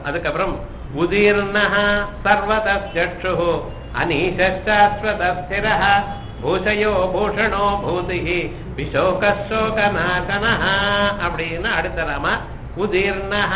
அதுக்கப்புறம் உதீர்ணः சர்வதः சक्षुः அனீஷாஸ்வதஸ்திரः பூஷயோ பூஷணோ பூதிஹி விஷோகசோகநாசனः அப்படின்னு அடுத்த நாம உதீர்ணः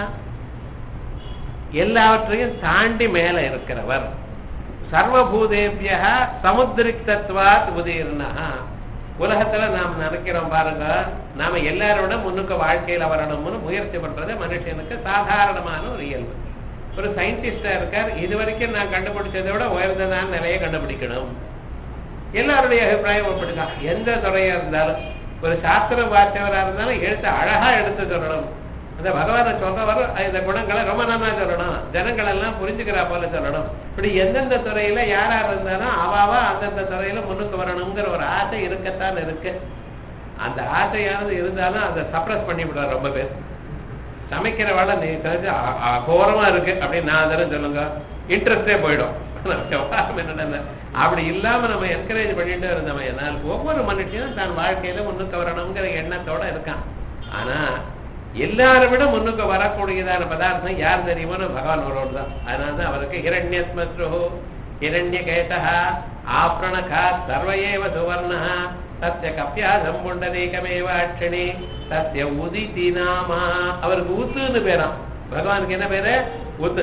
எல்லாவற்றையும் தாண்டி மேல இருக்கிறவர் சர்வபூதேபிய சமுத்திரிக்தத்வாத் உதீர்ணா உலகத்துல நாம் நினைக்கிறோம் பாருங்க நாம எல்லாரோட முன்னுக்கு வாழ்க்கையில வரணும்னு முயற்சி பண்றது மனுஷனுக்கு சாதாரணமான ஒரு இயல்பு ஒரு சயின்டிஸ்டா இருக்கார் இது வரைக்கும் நான் கண்டுபிடிச்சதை விட உயர்ந்ததான நிலையை கண்டுபிடிக்கணும் எல்லாருடைய அபிப்பிராயம் அப்படிதான் எந்த துறையா இருந்தாலும் ஒரு சாஸ்திரம் வாச்சவரா இருந்தாலும் எழுத்து அழகா எடுத்து சொல்லணும் அந்த பகவானை சொல்றவர் இந்த குணங்களை ரொம்ப நல்லா சொல்லணும் ஜனங்கள் எல்லாம் புரிஞ்சுக்கிறா போல சொல்லணும் இப்படி எந்தெந்த துறையில யாரா இருந்தாலும் அவாவா அந்தந்த துறையில முன்னுக்கு வரணுங்கிற ஒரு ஆசை இருக்கத்தான் இருக்கு அந்த ஆசையானது இருந்தாலும் அதை சப்ரஸ் பண்ணி விடுவார் ரொம்ப பேர் சமைக்கிற வேலை நீ தெரிஞ்சு அ- அகோரமா இருக்கு அப்படின்னு நான் தரம் சொல்லுங்க இன்ட்ரெஸ்டே போயிடும் விவகாரம் என்னடா அப்படி இல்லாம நம்ம என்கரேஜ் பண்ணிட்டு இருந்தோம் ஒவ்வொரு மனுஷனும் தான் வாழ்க்கையில முன்னுக்கு வரணுங்கிற எண்ணத்தோட இருக்கான் ஆனா எல்லாரை விட முன்னுக்கு வரக்கூடியதான பதார்த்தம் யார் தெரியுமோ பகவான் ஒருவர் தான் அதனாலதான் அவருக்கு ஹிரண்யஸ்மஸ்ரு ஹிரண்ய கேட்டா ஆப்ரணகா சர்வயேவ சுவர்ணா சத்திய கப்பியாசம் புண்டரீகமேவ அட்சணி சத்திய உதிதி நாமா அவருக்கு உத்துன்னு பேராம் பகவானுக்கு என்ன பேரு உத்து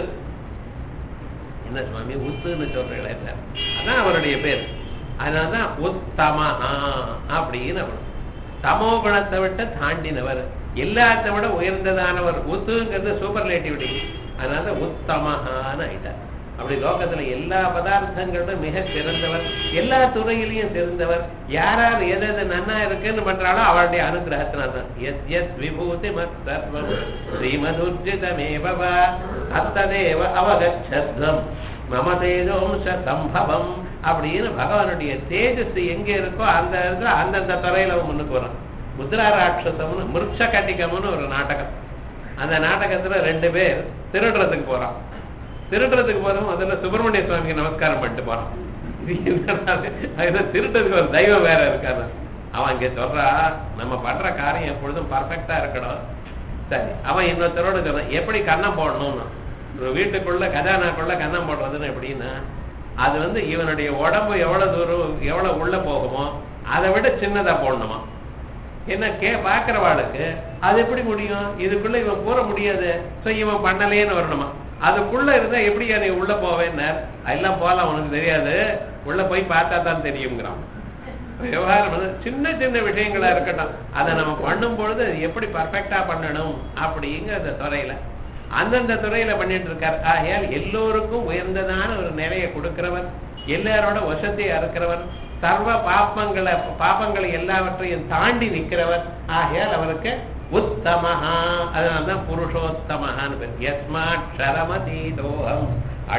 என்ன சுவாமி உத்துன்னு சொல்றீங்களே சார் அதான் அவருடைய பேர் அதனாலதான் உத்தமஹா அப்படின்னு அவர் தமோ குணத்தை விட்டு தாண்டினவர் எல்லாத்த விட உயர்ந்ததானவர் உத்துங்கிறது சூப்பர்லேட்டிவிட்டி அதனால உத்தமஹான்னு ஆயிட்டார் அப்படி லோகத்துல எல்லா பதார்த்தங்களும் மிக சிறந்தவர் எல்லா துறையிலையும் சிறந்தவர் யார் யார் எது எது நன்னா இருக்குன்னு பண்றாளோ அவளுடைய அனுகிரகத்தினால்தான் எத் எத் விபூதி மத் சர்வம் ஸ்ரீமதுர்ஜிதமேவ வா அத்ததேவ அவகச்சத்வம் மம தேஜோம்ச சம்பவம் அப்படின்னு பகவானுடைய தேஜஸ் எங்க இருக்கோ அந்த இடத்துல அந்தந்த துறையில அவன் முன்னுக்கு வரான் முத்ரா ராட்சசம்னு மிருட்ச கட்டிகம்னு ஒரு நாடகம் அந்த நாடகத்துல ரெண்டு பேர் திருடுறதுக்கு போறான் திருடுறதுக்கு போறோம் முதல்ல சுப்பிரமணிய சுவாமிக்கு நமஸ்காரம் பண்ணிட்டு போறான் இது என்னடா இது? அதுல திருட்டதுக்கு ஒரு தெய்வம் வேற இருக்காரு அவன் இங்க சொல்றா நம்ம பண்ற காரியம் எப்பொழுதும் பர்ஃபெக்டா இருக்கணும் சரி அவன் இன்னொருத்தரோட சொல்றான் எப்படி கண்ணம் போடணும்னு ஒரு வீட்டுக்குள்ள கஜானாக்குள்ள கண்ணம் போடுறதுன்னு எப்படின்னா அது வந்து இவனுடைய உடம்பு எவ்வளவு தூரம் எவ்வளவு உள்ள போகுமோ அதை விட சின்னதா போடணுமா என்ன கே பாக்குறவாளுக்கு அது எப்படி முடியும் இதுக்குள்ள இவன் கூற முடியாது சோ இவன் பண்ணலேன்னு வரணுமா அதுக்குள்ள இருந்தா எப்படி நீ உள்ள போவேன்னார் எல்லாம் போலாம் உனக்கு தெரியாது உள்ள போய் பார்த்தா தான் தெரியுங்கிறான் விவகாரம் வந்து சின்ன சின்ன விஷயங்களா இருக்கட்டும் அதை நம்ம பண்ணும் பொழுது அது எப்படி பர்ஃபெக்டா பண்ணணும் அப்படிங்கிற அந்த துறையில அந்தந்த துறையில பண்ணிட்டு இருக்கார் ஆகையால் எல்லோருக்கும் உயர்ந்ததான ஒரு நிலையை கொடுக்கிறவர் எல்லாரோட வசதியா இருக்கிறவர் சர்வ பாப்பங்களை பாப்பங்களை எல்லாவற்றையும் தாண்டி நிற்கிறவர் ஆகையால் அவருக்கு உத்தமஹா அதனால்தான் புருஷோத்தமஹான்னு பேர் யஸ்மாட்சரமதீதோகம்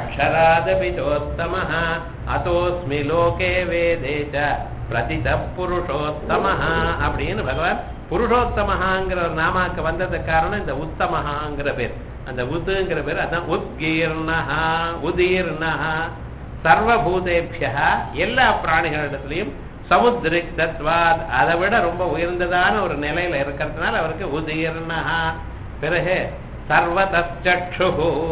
அக்ஷராதபிதோத்தமஹ அதோஸ்மி லோகே வேதே ச பிரதித புருஷோத்தமஹா அப்படின்னு பகவான் புருஷோத்தமஹாங்கிற ஒரு நாமாக்கு வந்ததுக்கு காரணம் இந்த உத்தமஹாங்கிற பேர் அந்த உத்துங்கிற பேர் அதான் உத்கீர்ணஹா உதீர்ணஹா சர்வபூதேபியா எல்லா பிராணிகளிடத்திலையும் சமுத்திரிக் தத்வாத் அதை விட ரொம்ப உயர்ந்ததான ஒரு நிலையில இருக்கிறதுனால அவருக்கு உதீர்ணஹா பிறகு சர்வதச்சு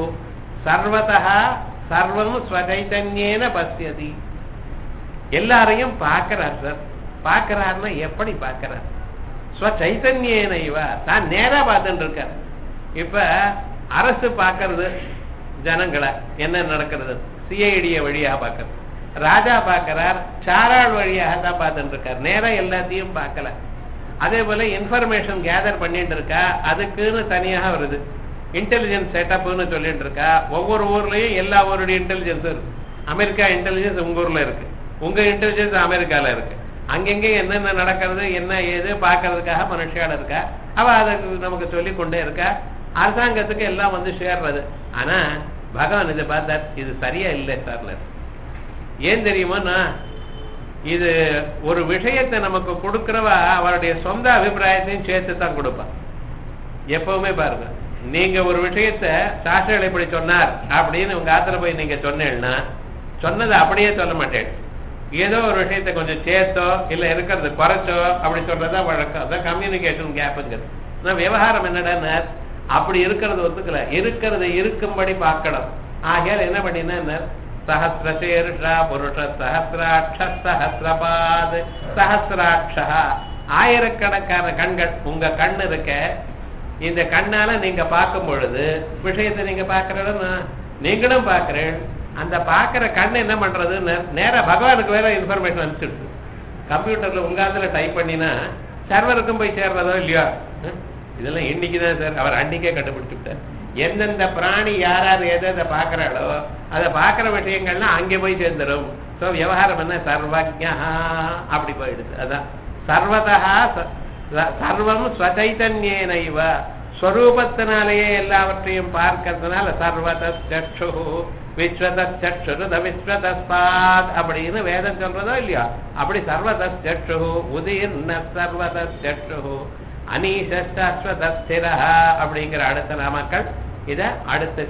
சர்வதா சர்வம் ஸ்வகைத்தன்யேன பசியதி எல்லாரையும் பார்க்கிறார் சார் பார்க்கிறாருன்னா எப்படி பார்க்கிறார் ஸ்வச்சைத்தன்யேன இவ தான் நேரா பார்த்துட்டு இருக்கார் இப்ப அரசு பார்க்கறது ஜனங்களை என்ன நடக்கிறது சிஐடிய வழியா பார்க்கறது ராஜா பார்க்கிறார் சாராள் வழியாக தான் பார்த்துட்டு இருக்கார் நேரா எல்லாத்தையும் பார்க்கல அதே போல இன்ஃபர்மேஷன் கேதர் பண்ணிட்டு இருக்கா அதுக்குன்னு தனியாக வருது இன்டெலிஜென்ஸ் செட்டப்னு சொல்லிட்டு இருக்கா ஒவ்வொரு ஊர்லயும் எல்லா ஊருடைய இன்டெலிஜென்ஸும் இருக்கு அமெரிக்கா இன்டெலிஜென்ஸ் உங்க ஊர்ல இருக்கு உங்க இன்டெலிஜென்ஸ் அமெரிக்கால இருக்கு அங்கங்க என்னென்ன நடக்கிறது என்ன ஏது பார்க்கறதுக்காக மனுஷியால இருக்கா அவ அதை நமக்கு சொல்லி கொண்டே இருக்கா அரசாங்கத்துக்கு எல்லாம் வந்து சேர்றது ஆனா பகவான் இதை பார்த்தார் இது சரியா இல்லை சார் ஏன் தெரியுமாண்ணா இது ஒரு விஷயத்தை நமக்கு கொடுக்கிறவ அவருடைய சொந்த அபிப்பிராயத்தையும் சேர்த்து தான் கொடுப்பா எப்பவுமே பாருங்க நீங்க ஒரு விஷயத்த சாஸ்திரங்கள் இப்படி சொன்னார் அப்படின்னு உங்க ஆத்துல போய் நீங்க சொன்னேன்னா சொன்னதை அப்படியே சொல்ல மாட்டேன் ஏதோ ஒரு விஷயத்த கொஞ்சம் சேர்த்தோ இல்ல இருக்கிறது குறைச்சோ அப்படி சொல்றதா வழக்கம் அதான் கம்யூனிகேஷன் கேப்புங்கிறது ஆனா விவகாரம் என்னடா அப்படி இருக்கிறது ஒத்துக்கல இருக்கிறது இருக்கும்படி பார்க்கணும் ஆகையால் என்ன பண்ணினா சஹசிரசீர்ஷா புருஷ சஹசிராட்ச சஹசிரபாத் சஹசிராட்சா ஆயிரக்கணக்கான கண்கள் உங்க கண் இருக்க இந்த கண்ணால நீங்க பார்க்கும் பொழுது விஷயத்தை நீங்க பார்க்கறதுன்னா நீங்களும் பார்க்கிறேன் அந்த பார்க்கிற கண் என்ன பண்றதுன்னு நேரா பகவானுக்கு வேற இன்ஃபர்மேஷன் அனுப்பிச்சிடுது கம்ப்யூட்டர்ல உங்காத்துல டைப் பண்ணினா சர்வருக்கும் போய் சேர்றதோ இல்லையா ஹம்? இதெல்லாம் இன்னைக்கு தான் சார் அவர் அன்னைக்கே கண்டுபிடிச்சு விட்டார் எந்தெந்த பிராணி யார் யார் எதை எதை பார்க்கறாளோ அதை பார்க்குற விஷயங்கள்லாம் அங்கே போய் சேர்ந்துடும் ஸோ விவகாரம் என்ன சர்வஜா அப்படி போயிடுது அதான் சர்வதா ச- ச- சர்வம் ஸ்வச்சைத்தன்யேன இவ ஸ்வரூபத்தினாலேயே எல்லாவற்றையும் பார்க்கறதுனால சர்வத சக்ஷு விஸ்வத சக்ஷு விஸ்வதஸ்பாத் அப்படின்னு வேதம் சொல்றதோ இல்லையா அப்படி சர்வத சக்ஷு உதீர்ண சர்வத சக்ஷு அனீஷஸ்வதஸ்திர அப்படிங்கிற அடுத்த நாமக்கள் இத அடுத்த